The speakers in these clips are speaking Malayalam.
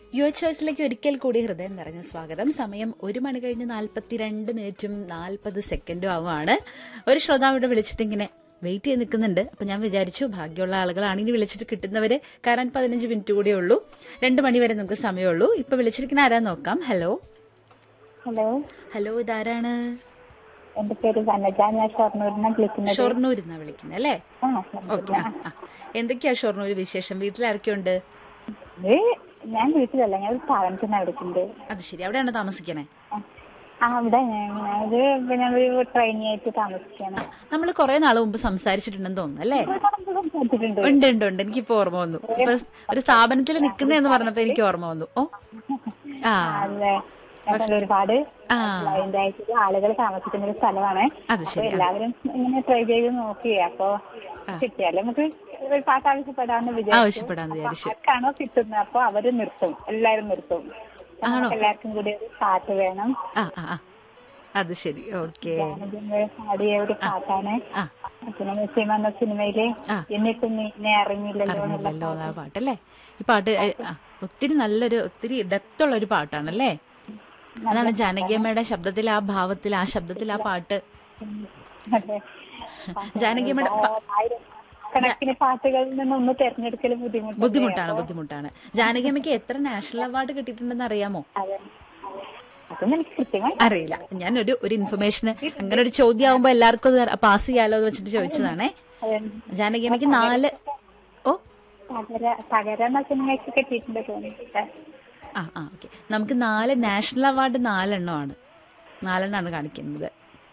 യു എച്ച് ചോയ്സിലേക്ക് ഒരിക്കൽ കൂടി ഹൃദയം നിറഞ്ഞ സ്വാഗതം സമയം ഒരു മണി കഴിഞ്ഞ് നാൽപ്പത്തിരണ്ട് മിനിറ്റും നാൽപ്പത് സെക്കൻഡും ആവുകയാണ് ഒരു ശ്രോതാവ് ഇവിടെ വിളിച്ചിട്ട് ഇങ്ങനെ വെയിറ്റ് ചെയ്ത് നിൽക്കുന്നുണ്ട് അപ്പൊ ഞാൻ വിചാരിച്ചു ഭാഗ്യമുള്ള ആളുകളാണ് ഇനി വിളിച്ചിട്ട് കിട്ടുന്നവര് കാരണം പതിനഞ്ച് മിനിറ്റ് കൂടിയേ ഉള്ളൂ രണ്ട് മണി വരെ നമുക്ക് സമയമുള്ളൂ ഇപ്പൊ വിളിച്ചിരിക്കുന്ന ആരാ നോക്കാം ഹലോ ഹലോ ഹലോ ഇതാരാണ് എന്റെ പേര് വനജ ഞാൻ ഷൊർണൂരിനാണ് വിളിക്കുന്നത് ഷൊർണൂരിന്നാ വിളിക്കുന്നത് അല്ലേ ആ, ഓക്കെ ആ ആ. എന്തൊക്കെയാ ഷൊർണൂർ വിശേഷം വീട്ടിലാരൊക്കെയുണ്ട് ഇത് ഞാൻ വീട്ടിലല്ല ഞാൻ ഒരു സ്ഥാപനത്തിനാണ് വിളിക്കുന്നത് അത് ശരി അവിടെയാണോ താമസിക്കണേ ആ. ആ അവിടെ ഞാനത് പിന്നെ ഒരു ട്രെയിനി ആയിട്ട് താമസിക്കാണ് നമ്മൾ കുറെ നാൾ മുമ്പ് സംസാരിച്ചിട്ടുണ്ടെന്ന് തോന്നുന്നു അല്ലേ സംസാരിച്ചിട്ടുണ്ട് ഉണ്ട് ഉണ്ട് ഉണ്ട് എനിക്കിപ്പോ ഓർമ്മ വന്നു ഇപ്പൊ ഒരു സ്ഥാപനത്തിൽ നിൽക്കുന്നതെന്ന് പറഞ്ഞപ്പോ എനിക്ക് ഓർമ്മ വന്നു ഓ ആ അതെ ഞങ്ങൾ ഒരുപാട് ആ അതിന്റെ ആയിട്ട് ആളുകൾ താമസിക്കുന്ന ഒരു സ്ഥലമാണ് അത് അപ്പൊ ശരി ആ. എല്ലാവരും ഇങ്ങനെ ട്രൈ ചെയ്ത് നോക്കി അപ്പൊ കിട്ടിയാലും നമുക്ക് ഒരു പാട്ട് ആവശ്യപ്പെടാന്ന് വിചാരിച്ചു ആവശ്യപ്പെടാന്ന് വിചാരിച്ചു ആർക്കാണോ കിട്ടുന്നത് അപ്പൊ അവര് നിർത്തും എല്ലാരും നിർത്തും നമുക്ക് എല്ലാവർക്കും കൂടി ഒരു പാട്ട് വേണം ആ ആ ആ അത് ശരി ഓക്കെ ഞാനിതിന്റെ പാടിയ ഒരു പാട്ടാണ് ആ പിന്നെ നസീം എന്ന സിനിമയില് ആ. എന്നിട്ടും നീനെ അറിഞ്ഞില്ലല്ലോ എന്നുള്ള അറിഞ്ഞില്ലല്ലോ എന്നാ പാട്ടല്ലേ ഈ പാട്ട് ഏ, ആ, ഒത്തിരി നല്ലൊരു ഒത്തിരി ഡെപ്ത് ഉള്ള ഒരു പാട്ടാണല്ലേ അതാണ് ജാനകിയമ്മയുടെ ശബ്ദത്തിൽ ആ ഭാവത്തിൽ ആ ശബ്ദത്തിൽ ആ പാട്ട് അതെ. ജാനകിയമ്മയുടെ പ- ആയിരം കണക്കിന് പാട്ടുകളിൽ നിന്ന് ഒന്ന് തെരഞ്ഞെടുക്കൽ ബുദ്ധിമുട്ട് ബുദ്ധിമുട്ടാണ് ബുദ്ധിമുട്ടാണ് ജാനകിയമ്മയ്ക്ക് എത്ര നാഷണൽ അവാർഡ് കിട്ടിയിട്ടുണ്ടെന്ന് അറിയാമോ അതെ അതൊന്നും എനിക്ക് കൃത്യമായി അറിയില്ല ഞാൻ ഒരു ഒരു ഇൻഫർമേഷന് അങ്ങനെ ഒരു ചോദ്യം ആവുമ്പോ എല്ലാവർക്കും പാസ് ചെയ്യാലോ എന്ന് വെച്ചിട്ട് ചോദിച്ചതാണേ അതെ. ജാനകിയമ്മയ്ക്ക് നാല് ഓ തകര തകര എന്ന സിനിമയ്ക്ക് കിട്ടിയിട്ടുണ്ട് തോന്നിട്ട് ആ ആ ഓക്കെ നമുക്ക് നാല് നാഷണൽ അവാർഡ് നാലെണ്ണമാണ് നാലെണ്ണമാണ് കാണിക്കുന്നത്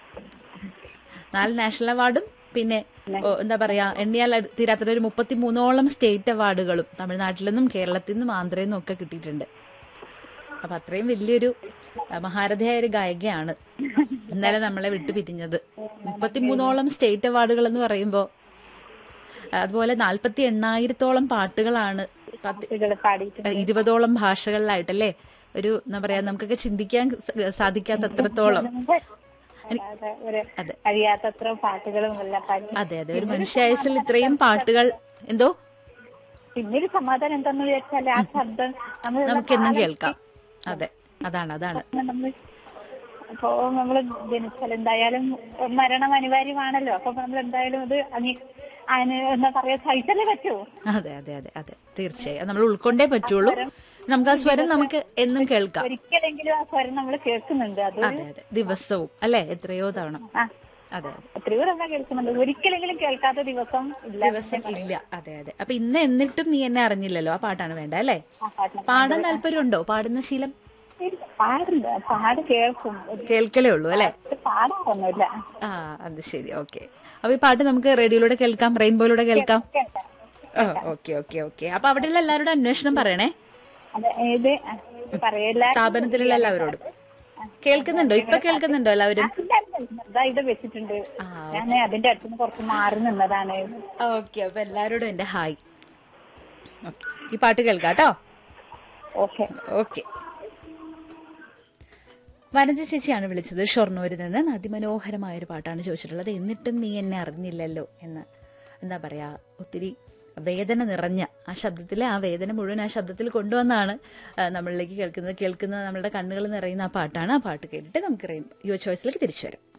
നാല് നാഷണൽ അവാർഡും പിന്നെ ഓ, എന്താ പറയാ എണ്ണിയാൽ അട് തീരാത്ത ഒരു മുപ്പത്തി മൂന്നോളം സ്റ്റേറ്റ് അവാർഡുകളും തമിഴ്നാട്ടിൽ നിന്നും കേരളത്തിൽ നിന്നും ആന്ധ്രയിൽ നിന്നും ഒക്കെ കിട്ടിയിട്ടുണ്ട് അപ്പൊ അത്രയും വലിയൊരു ആ, മഹാരഥയായ ഒരു ഗായികയാണ് ഇന്നലെ നമ്മളെ വിട്ടു പിരിഞ്ഞത് മുപ്പത്തിമൂന്നോളം സ്റ്റേറ്റ് അവാർഡുകൾ എന്ന് പറയുമ്പോ അതുപോലെ നാൽപ്പത്തി എണ്ണായിരത്തോളം പാട്ടുകളാണ് പത്ത് പാട്ടുകൾ പാടിയിട്ടുണ്ട് ഇരുപതോളം ഭാഷകളിലായിട്ടല്ലേ ഒരു എന്താ പറയാ നമുക്കൊക്കെ ചിന്തിക്കാൻ സ- സാധിക്കാത്ത അത്രത്തോളം അതെ, ഒരു അതെ. കഴിയാത്തത്ര പാട്ടുകളും എല്ലാം പാടി അതെ അതെ ഒരു മനുഷ്യായുസിൽ ഇത്രയും പാട്ടുകൾ എന്തോ പിന്നെ ഒരു സമാധാനം എന്താന്ന് വിചാരിച്ചാല് ആ ശബ്ദം നമ്മൾ നമുക്കെന്നും കേൾക്കാം അതെ അതാണ് അതാണ് നമ്മൾ അപ്പോ നമ്മൾ ജനിച്ചാൽ എന്തായാലും മരണം അനിവാര്യമാണല്ലോ അപ്പൊ നമ്മൾ എന്തായാലും അത് അനി അതിന് എന്താ പറയാ സഹിച്ചല്ലേ പറ്റൂ അതെ അതെ അതെ അതെ തീർച്ചയായും നമ്മൾ ഉൾക്കൊണ്ടേ പറ്റുള്ളൂ നമുക്ക് ആ സ്വരം നമുക്ക് എന്നും കേൾക്കാം ഒരിക്കലെങ്കിലും ആ സ്വരം നമ്മൾ കേൾക്കുന്നുണ്ട് അത് അതെ അതെ ദിവസവും അല്ലെ എത്രയോ തവണ ആ അതെ അതെ എത്രയോ തവണ കേൾക്കുന്നുണ്ട് ഒരിക്കലെങ്കിലും കേൾക്കാത്ത ദിവസം ഇല്ല ദിവസം ഇല്ല അതെ അതെ അപ്പൊ ഇന്ന് എന്നിട്ടും നീ എന്നെ അറിഞ്ഞില്ലല്ലോ ആ പാട്ടാണ് വേണ്ട അല്ലേ ആ പാട്ടിനെ പാടാൻ താല്പര്യമുണ്ടോ പാടുന്ന ശീലം ഇല്ല, പാടില്ല പാട് കേൾക്കും കേൾക്കലേ ഉള്ളൂ അല്ലേ ഇത് പാടാറൊന്നുമില്ല ആ അത് ശരി ഓക്കെ അപ്പൊ ഈ പാട്ട് നമുക്ക് റേഡിയോയിലൂടെ കേൾക്കാം റെയിൻബോയിലൂടെ കേൾക്കാം കേൾക്കാം ഓക്കെ ഓക്കെ ഓക്കെ അപ്പൊ അവിടെയുള്ള എല്ലാവരോടും അന്വേഷണം പറയണേ അതെ ഇത് പറയല്ല സ്ഥാപനത്തിലുള്ള എല്ലാവരോടും കേൾക്കുന്നുണ്ടോ ഇപ്പൊ കേൾക്കുന്നുണ്ടോ എല്ലാവരും ഇതാ ഇത് വെച്ചിട്ടുണ്ട് ആ, ഞാൻ അതിന്റെ അടുത്തുനിന്ന് കുറച്ച് മാറി നിന്നതാണ് ഓക്കെ അപ്പൊ എല്ലാവരോടും എന്റെ ഹായ് ഓക്കെ ഈ പാട്ട് കേൾക്കാം കേട്ടോ ഓക്കെ ഓക്കെ വനജ ചേച്ചിയാണ് വിളിച്ചത് ഷൊർണൂരിൽ നിന്ന് അതിമനോഹരമായ ഒരു പാട്ടാണ് ചോദിച്ചിട്ടുള്ളത് എന്നിട്ടും നീ എന്നെ അറിഞ്ഞില്ലല്ലോ എന്ന് എന്താ പറയാ ഒത്തിരി വേദന നിറഞ്ഞ ആ ശബ്ദത്തിലെ ആ വേദന മുഴുവൻ ആ ശബ്ദത്തിൽ കൊണ്ടുവന്നാണ് ആ, നമ്മളിലേക്ക് കേൾക്കുന്നത് കേൾക്കുന്നത് നമ്മളുടെ കണ്ണുകൾ നിറയുന്ന ആ പാട്ടാണ് ആ പാട്ട് കേട്ടിട്ട് നമുക്ക് യുവ ചോയ്സിലേക്ക് തിരിച്ചു വരാം